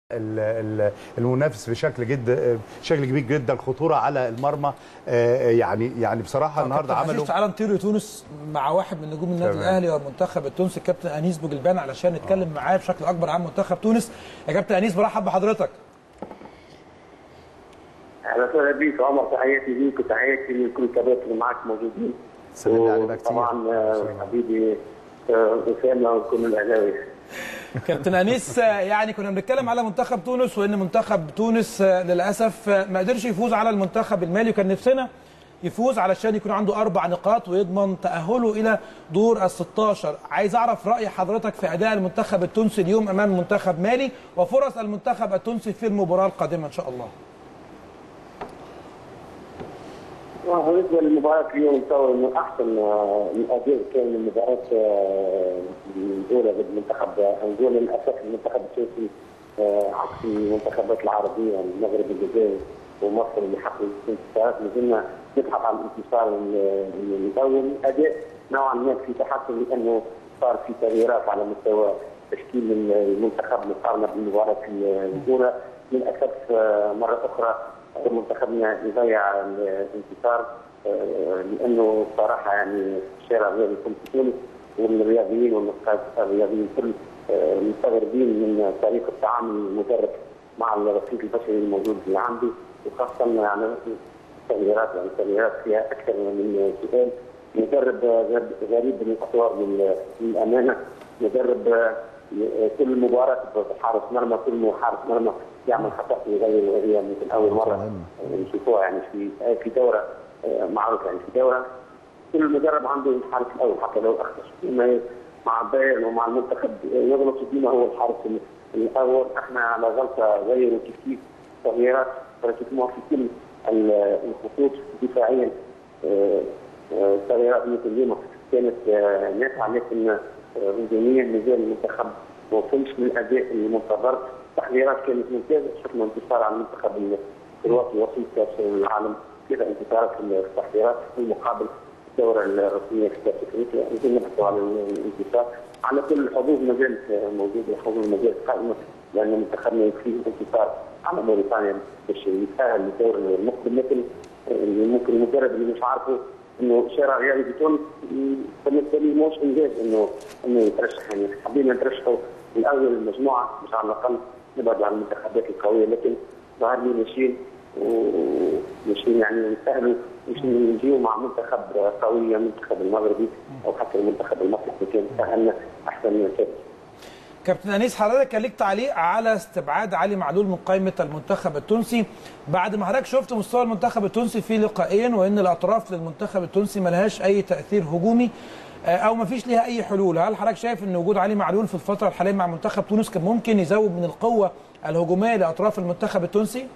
ال- ال- المنافس بشكل جد بشكل كبير جدا خطوره على المرمى آه، يعني يعني بصراحه النهارده كابتن عملوا حشيش تعالى نطير تونس مع واحد من نجوم النادي تمام. الاهلي والمنتخب التونسي الكابتن انيس بوجلبان علشان نتكلم معاه بشكل اكبر عن منتخب تونس يا كابتن انيس برحب بحضرتك اهلا وسهلا بيك عمر تحياتي ليك وتحياتي لكل الكباتن اللي معاك موجودين سلمنا علينا كتير طبعا آه، حبيبي آه، اسامه وكل الاهلاوي كابتن انيس آه، يعني كنا بنتكلم على منتخب تونس وان منتخب تونس آه، للاسف آه، ما قدرش يفوز على المنتخب المالي وكان نفسنا يفوز علشان يكون عنده اربع نقاط ويضمن تاهله الى دور ال 16 عايز اعرف راي حضرتك في اداء المنتخب التونسي اليوم امام منتخب مالي وفرص المنتخب التونسي في المباراه القادمه ان شاء الله بالنسبه للمباراه اليوم تصور انه احسن آه، الاداء كان من المباراه آه، الاولى ضد منتخب انجولا للاسف المنتخب التونسي آه، عكس المنتخبات العربيه المغرب الجزائر ومصر اللي حققوا انتصارات ما زلنا نبحث عن الانتصار ال- ال- الاول اداء نوعا ما في تحسن لانه صار في تغييرات على مستوى تشكيل المنتخب مقارنه بالمباراه الاولى للاسف آه، مره اخرى منتخبنا يضيع الانتصار آه، لانه صراحه يعني الشارع الرياضي كل في تونس والرياضيين والنقاد الرياضيين كل آه، مستغربين من طريقه تعامل المدرب مع الرصيد البشري الموجود اللي عنده وخاصه يعني التغييرات يعني التغييرات فيها اكثر من سؤال مدرب آه، غريب- غريب من الاطوار لل- للامانه مدرب آه، كل مباراه حارس مرمى كل حارس مرمى يعمل خطا يغير وهي ممكن اول مره نشوفوها يعني في في دوره آه، معروفه يعني في دوره كل مدرب عنده الحارس الاول حتى لو اخطا فيما مع بايرن ومع المنتخب يغلط ديما هو الحارس الاول احنا على غلطه غيروا تكتيك تغييرات ركزوا في كل ال- الخطوط دفاعيا آه، آه، تغييرات مثل اليوم كانت آه، نافعه لكن آه، هجوميا مازال المنتخب ما وصلش للاداء المنتظر تحضيرات كانت ممتازه شفنا انتصار على المنتخب الكرواتي وصيف كاس العالم كذا انتصارات في التحضيرات في المقابل الدوره الرسميه في كاس افريقيا يمكن نحكوا على الانتصار على كل الحظوظ ما زالت موجوده الحظوظ ما زالت قائمه لان منتخبنا يكفيه انتصار على موريتانيا باش يتاهل للدور المقبل لكن اللي ممكن المدرب اللي مش عارفه انه شارع رياضي بتونس بالنسبه لي مش انجاز انه انه يترشح يعني حابين نترشحوا الاول المجموعه مش على الاقل نبعد عن المنتخبات القويه لكن ظهر لي ماشيين وماشيين يعني يستاهلوا مش نجيو مع منتخب قوي المنتخب المغربي او حتى المنتخب المصري اللي كان تاهلنا احسن من كده كابتن انيس حضرتك كان ليك تعليق على استبعاد علي معلول من قائمه المنتخب التونسي بعد ما حضرتك شفت مستوى المنتخب التونسي في لقاءين وان الاطراف للمنتخب التونسي ما لهاش اي تاثير هجومي آه، او ما فيش ليها اي حلول هل حضرتك شايف ان وجود علي معلول في الفتره الحاليه مع منتخب تونس كان ممكن يزود من القوه الهجوميه لاطراف المنتخب التونسي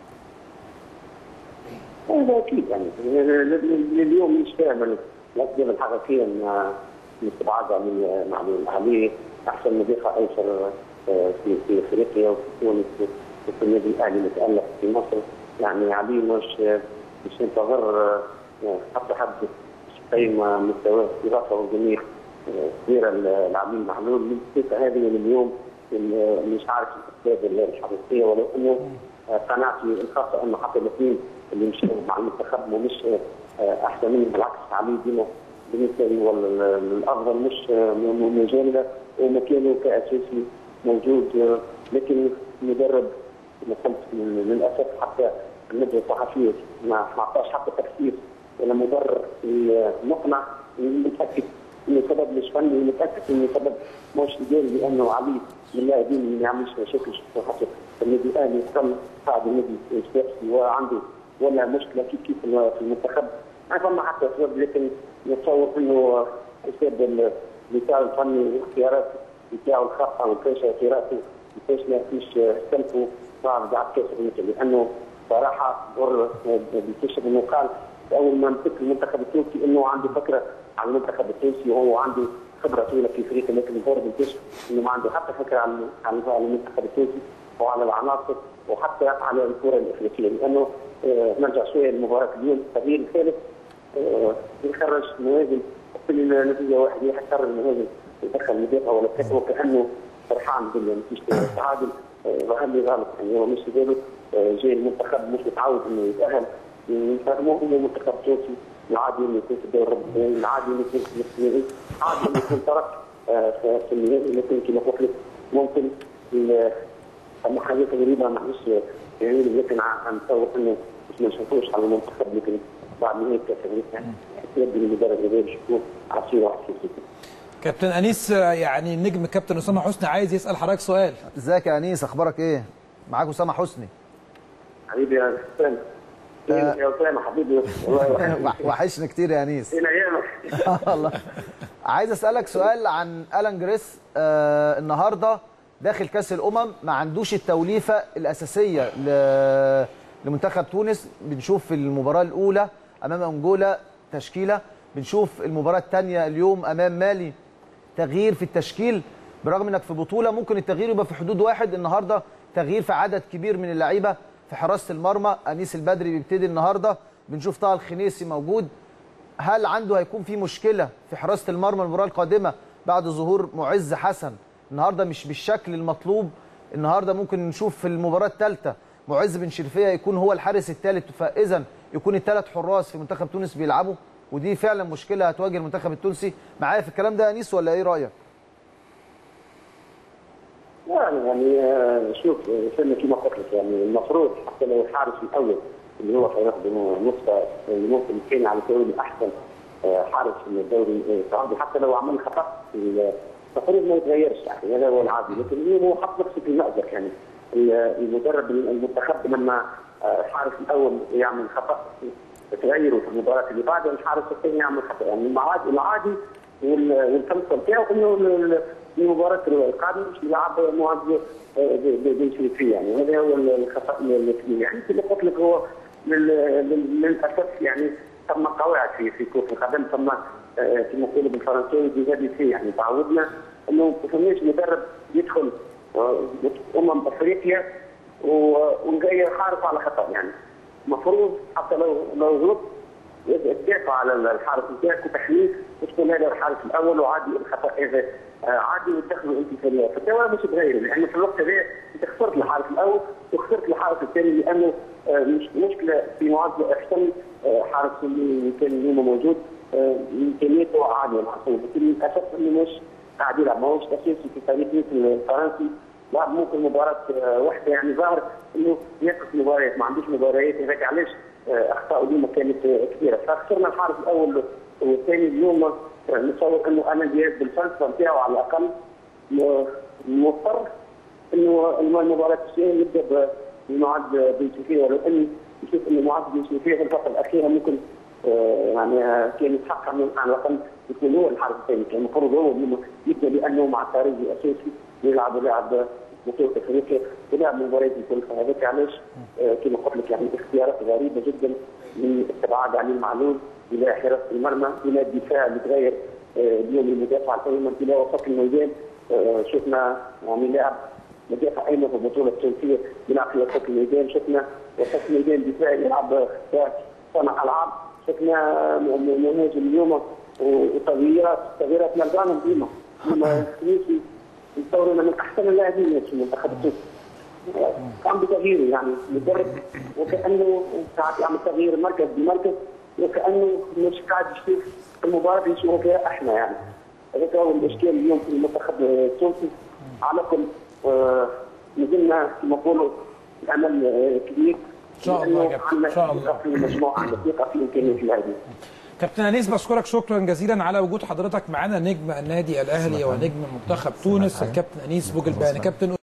هذا اكيد يعني اليوم مش فاهم الاسباب الحقيقيه ان الاستبعاد عن معلول عليه احسن مدافع ايسر آه، في في افريقيا وفي تونس وفي النادي الاهلي المتالق في مصر يعني عليه مش مش ينتظر آه، حتى حد يقيم مستواه اضافه هجوميه آه، كبيره لعميل معلول الثقه هذه من اليوم اللي مش عارف الاسباب الحقيقيه ولو انه آه، قناعتي الخاصه انه حتى الاثنين اللي مشوا مع المنتخب ومش آه، احسن منه بالعكس علي ديما بالنسبه لي هو ال- الافضل مش آه، م- مجامله ومكانه كاساسي موجود آه، لكن مدرب كما قلت للاسف حتى المدى الصحفيه ما ما اعطاش حتى تفسير ولا مبرر مقنع متاكد انه سبب مش فني متاكد انه سبب مش اداري لانه علي من اللاعبين اللي ما يعملش مشاكل شفتها حتى في النادي الاهلي تم صعد النادي الشبابي وعنده ولا مشكله كيف كيف في المنتخب ما فما حتى اسباب لكن نتصور انه اسباب بتاعه الفني واختيارات بتاعه الخاصه وكيف اختياراته كيف ما فيش استلفوا بعد بعد كاس الافريقيا لانه صراحه دور بيكتشف انه قال اول ما مسك المنتخب التونسي انه عنده فكره عن المنتخب التونسي وهو عنده خبره طويله في افريقيا لكن الدور بيكتشف انه ما عنده حتى فكره عن عن عن المنتخب التونسي وعلى العناصر وحتى على الكره الافريقيه لانه آه، نرجع شويه لمباراه اليوم التغيير الثالث آه، يخرج موازن كل نتيجه واحده يخرج المهاجم يدخل مدافع ولا كذا وكانه فرحان بالنتيجه التعادل ظهر لي غلط يعني هو مش قالوا جاي المنتخب مش متعود انه يتاهل يفهموه انه المنتخب التونسي العادي انه يكون في الدوري الرباعي العادي انه يكون في الثاني عادي انه يكون ترك آه، في في النهائي لكن كما قلت لك ممكن ال- اما حاجات غريبه معلش يعني لكن عم نتصور انه مش ما نشوفوش على المنتخب لكن بعد نهايه كاس امريكا يبدو المدرب غير يكون عصير وعصير كابتن انيس آه، يعني النجم كابتن اسامه حسني عايز يسال حضرتك سؤال ازيك يا انيس اخبارك ايه معاك اسامه حسني حبيبي يا اسامه فينك يا اسامه حبيبي والله وح- وحشني كتير يا انيس فين ايامك الله عايز اسالك سؤال عن الان جريس آه النهارده داخل كاس الامم ما عندوش التوليفه الاساسيه ل... لمنتخب تونس بنشوف في المباراه الاولى امام انجولا تشكيله بنشوف المباراه الثانيه اليوم امام مالي تغيير في التشكيل برغم انك في بطوله ممكن التغيير يبقى في حدود واحد النهارده تغيير في عدد كبير من اللعيبه في حراسه المرمى انيس البدري بيبتدي النهارده بنشوف طه الخنيسي موجود هل عنده هيكون في مشكله في حراسه المرمى المباراه القادمه بعد ظهور معز حسن النهارده مش بالشكل المطلوب النهارده ممكن نشوف في المباراه الثالثه معز بن شرفيه يكون هو الحارس الثالث فاذا يكون الثلاث حراس في منتخب تونس بيلعبوا ودي فعلا مشكله هتواجه المنتخب التونسي معايا في الكلام ده يا انيس ولا ايه رايك؟ يعني يعني آه، شوف فيلم كما قلت لك يعني المفروض حتى لو الحارس الاول اللي هو هياخد نسخه اللي ممكن يكون على الدوري الاحسن آه، حارس من الدوري السعودي حتى لو عمل خطا في ال- المفروض ما يتغيرش يعني هذا هو العادي لكن هو حط نفسه في المأزق يعني ال- المدرب المنتخب لما آه، الحارس الاول يعمل خطا تغيره في المباراه اللي بعدها الحارس الثاني يعمل خطا يعني العادي العادي وال- والفلسفه بتاعه انه ال- المباراه القادمه مش يلعب معز بن شريفيه يعني هذا هو الخطا الكبير يعني كما قلت لك هو لل- لل- للاسف يعني ثم قواعد في في كره القدم ثم آه، كما يقولوا بالفرنساوي دي في يعني تعودنا انه ما فماش مدرب يدخل آه، امم افريقيا و- ونغير حارس على خطا يعني المفروض حتى لو لو غلط تدافع على الحارس بتاعك وتحميه وتكون هذا الحارس الاول وعادي الخطا هذا آه، عادي وتدخلوا انت في ال- في الدوري مش تغير لان في الوقت هذا انت خسرت الحارس الاول وخسرت الحارس الثاني لانه آه، مش مشكله في معادله احسن آه، حارس اللي كان اليوم موجود آه، امكانياته عاليه معصوم لكن للاسف انه مش قاعد يلعب ماهوش اساسي في فريق مثل الفرنسي لعب ممكن مباراة آه، واحدة يعني ظاهر انه يقف مباريات ما عندوش مباريات هذاك علاش آه، اخطاء اليوم كانت آه، كبيرة فخسرنا الحارس الاول والثاني اليوم آه، نتصور انه انا دياز بالفلسفة نتاعو على الاقل م- مضطر انه إنه المباراة الثانية يبدا بمعد بن سفيه ولو اني نشوف انه معد بن سفيه في الفترة الأخيرة ممكن آه، يعني آه، كان يتحقق من على الاقل يكون هو الحارس الثاني كان المفروض هو اللي يبدا لانه مع التاريخ الاساسي يلعب لاعب بطولة افريقيا ولعب مباريات الكل هذاك علاش آه، كما قلت لك يعني اختيارات غريبه جدا من استبعاد علي المعلول الى حراسه المرمى الى الدفاع اللي تغير آه، اليوم المدافع الايمن الى وسط الميدان آه، شفنا يعني لاعب مدافع ايمن في البطوله التونسيه يلعب في وسط الميدان شفنا وسط الميدان دفاعي يلعب صانع العاب شفنا م- م- مهاجم اليوم وتغييرات تغييرات نلقاهم ديما ديما التونسي نتصور انه من احسن اللاعبين في المنتخب التونسي قام بتغييره يعني مدرب وكانه ساعات يعمل تغيير مركز بمركز وكانه مش قاعد يشوف المباراه اللي نشوفها فيها احنا يعني هذاك هو الاشكال اليوم في المنتخب التونسي على كل آه، نزلنا كما نقولوا الامل آه، كبير إن شاء الله يا كابتن، عندنا إن شاء الله. ثقة في المجموعه عندنا ثقه في امكانيات اللاعبين كابتن انيس بشكرك شكرا جزيلا على وجود حضرتك معنا نجم النادي الاهلي ونجم منتخب تونس الكابتن انيس بوجلبان كابتن